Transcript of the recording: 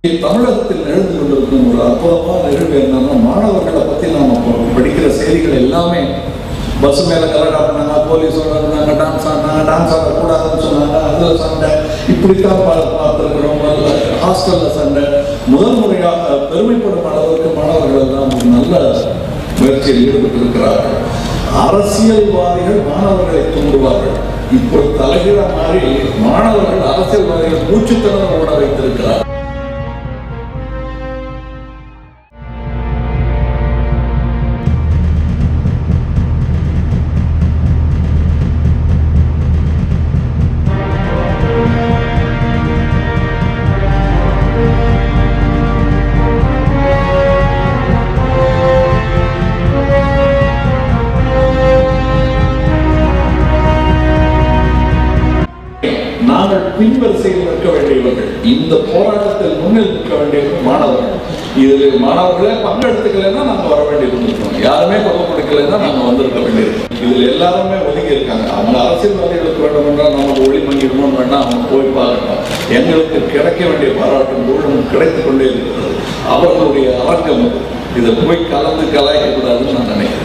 தமிழகத்தில் நிகழ்ந்து கொண்டிருக்கும் ஒரு அற்புதமான நிகழ்வு என்னன்னா மாணவர்களை பத்தி நாம இப்போ படிக்கிற செய்திகள் எல்லாமே பஸ் மேல கலடா பண்ணாங்க போலீஸ் இருந்தாங்க டான்ஸ் ஆடினாங்க டான்ஸ் ஆடக்கூடாதுன்னு சொன்னாங்க அதுல சண்டை இப்படித்தான் பா- பார்த்திருக்கிறோம் ஹாஸ்டல்ல சண்டை முதல் முறையாக பெருமைப்படும் அளவுக்கு மாணவர்கள் எல்லாம் ஒரு நல்ல முயற்சியில் ஈடுபட்டு இருக்கிறார்கள் அரசியல்வாதிகள் மாணவர்களை தூண்டுவார்கள் இப்போ தலைகீழ மாறி மாணவர்கள் அரசியல்வாதிகள் மூச்சுத்திறன் ஓட வைத்திருக்கிறார் நாங்கள் பின்வரிசையில் நிற்க வேண்டியவர்கள் இந்த போராட்டத்தில் முன்னில் நிற்க வேண்டியவர்கள் மாணவர்கள் இதில் மாணவர்களே பங்கெடுத்துக்கலைன்னா நாங்க வர வேண்டியது இருக்கோம் யாருமே பங்கு கொடுக்கலைன்னா நாங்க வந்திருக்க வேண்டியது இதுல எல்லாருமே ஒதுங்கி இருக்காங்க அவங்க அரசியல்வாதிகளுக்கு வேண்டும் என்றால் நமக்கு ஒளி மங்கிடணும் வேணா அவங்க போய் பார்க்கணும் எங்களுக்கு கிடைக்க வேண்டிய பாராட்டும் ஊழலும் கிடைத்துக் கொண்டே இருக்கிறது அவர்களுடைய அரங்கம் இது. இதை போய் கலந்து கலாய்க்க கூடாதுன்னு நான் நினைக்கிறேன்